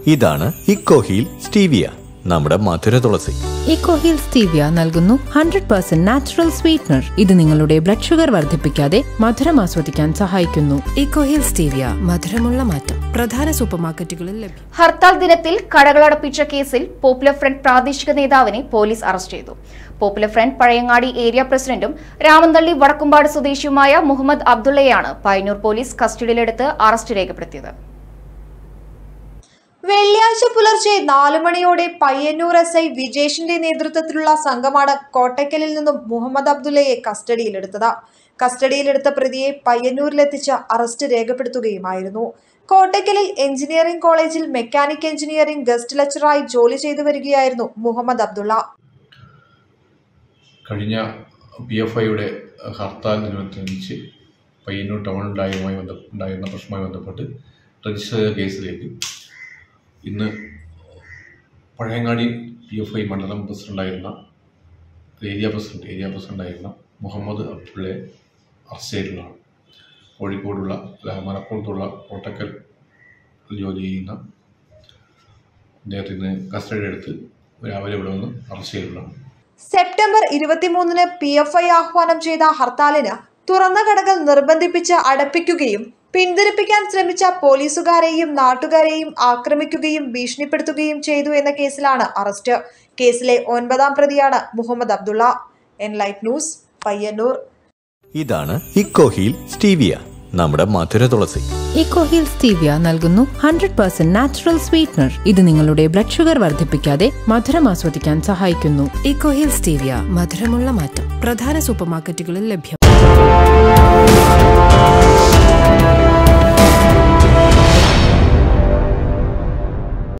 ഇതാണ് Ecoheal stevia നമ്മുടെ മധുര തുളസി ഇക്കോഹിൽ സ്റ്റീവിയ നൽകുന്നു ഹൺഡ്രഡ് പെർസെന്റ് നാച്ചുറൽ സ്വീറ്റ്നർ ഇത് നിങ്ങളുടെ ബ്ലഡ് ഷുഗർ വർദ്ധിപ്പിക്കാതെ മധുരം ആസ്വദിക്കാൻ സഹായിക്കുന്നു ഇക്കോഹിൽ സ്റ്റീവിയ മധുരമുള്ള മാറ്റം പ്രധാന സൂപ്പർമാർക്കറ്റുകളിൽ ലഭ്യം ഹർത്താൽ ദിനത്തിൽ കടകളടപ്പിച്ച കേസിൽ പോപ്പുലർ ഫ്രണ്ട് പ്രാദേശിക നേതാവിനെ പോലീസ് അറസ്റ്റ് ചെയ്തു പോപ്പുലർ ഫ്രണ്ട് പഴയങ്ങാടി ഏരിയ പ്രസിഡന്റും രാമന്തള്ളി വടക്കുംപാട് സ്വദേശിയുമായ മുഹമ്മദ് അബ്ദുള്ളയെയാണ് പയ്യന്നൂർ പോലീസ് കസ്റ്റഡിയിലെടുത്ത് അറസ്റ്റ് രേഖപ്പെടുത്തിയത് വെള്ളിയാഴ്ച പുലർച്ചെ നാലു മണിയോടെ പയ്യന്നൂർ എസ് ഐ വിജേഷിന്റെ നേതൃത്വത്തിലുള്ള സംഘമാണ് കോട്ടയ്ക്കലിൽ നിന്നും മുഹമ്മദ് അബ്ദുള്ളയെ കസ്റ്റഡിയിലെടുത്തത് കസ്റ്റഡിയിലെടുത്ത പ്രതിയെ പയ്യന്നൂരിലെത്തിച്ച് അറസ്റ്റ് രേഖപ്പെടുത്തുകയുമായിരുന്നു കോട്ടയ്ക്കലിൽ എഞ്ചിനീയറിംഗ് കോളേജിൽ മെക്കാനിക് എഞ്ചിനീയറിംഗ് ഗസ്റ്റ് ലെക്ചറായി ജോലി ചെയ്തു വരികയായിരുന്നു മുഹമ്മദ് അബ്ദുള്ള കഴിഞ്ഞ പി എഫ് ഐയുടെ ഹർത്താലിനോടനുബന്ധിച്ച് പയ്യന്നൂർ ടൗണിലുണ്ടായുമായി ബന്ധ ഉണ്ടായിരുന്ന പ്രശ്നവുമായി ബന്ധപ്പെട്ട് രജിസ്റ്റർ ചെയ്ത കേസിലേക്ക് ഇന്ന് പഴയങ്ങാടി പി എഫ് ഐ മണ്ഡലം പ്രസിഡൻ്റായിരുന്ന ഏരിയ പ്രസിഡന്റ് ഏരിയ പ്രസിഡൻ്റായിരുന്ന മുഹമ്മദ് അബ്ദുള്ളയെ അറസ്റ്റ് ചെയ്തിട്ടുള്ളതാണ് കോഴിക്കോടുള്ള അല്ല മലപ്പുറത്തുള്ള കോട്ടക്കൽ ജോലി ചെയ്യുന്ന അദ്ദേഹത്തിന് കസ്റ്റഡിയിലെടുത്ത് രാവിലെ ഇവിടെ വന്ന് അറസ്റ്റ് ചെയ്തിട്ടുള്ളതാണ് സെപ്റ്റംബർ ഇരുപത്തിമൂന്നിന് പി എഫ് ഐ ആഹ്വാനം ചെയ്ത ഹർത്താലിന് തുറന്ന കടകൾ നിർബന്ധിപ്പിച്ച് അടപ്പിക്കുകയും പിന്തിരിപ്പിക്കാൻ ശ്രമിച്ച പോലീസുകാരെയും നാട്ടുകാരെയും ആക്രമിക്കുകയും ഭീഷണിപ്പെടുത്തുകയും ചെയ്തു എന്ന കേസിലാണ് അറസ്റ്റ് കേസിലെ ഒൻപതാം പ്രതിയാണ് മുഹമ്മദ് അബ്ദുള്ള എൻലൈറ്റ് ന്യൂസ് പയ്യന്നൂർ ഇതാണ് ഇക്കോഹീൽ സ്റ്റീവിയ നമ്മുടെ മധുര തുളസി ഇക്കോഹിൽ സ്റ്റീവിയ നൽകുന്നു ഹൺഡ്രഡ് പെർസെന്റ് നാച്ചുറൽ സ്വീറ്റ്നർ ഇത് നിങ്ങളുടെ ബ്ലഡ് ഷുഗർ വർദ്ധിപ്പിക്കാതെ മധുരം ആസ്വദിക്കാൻ സഹായിക്കുന്നു ഇക്കോഹിൽ സ്റ്റീവിയ മധുരമുള്ള മാറ്റം പ്രധാന സൂപ്പർമാർക്കറ്റുകളിൽ ലഭ്യം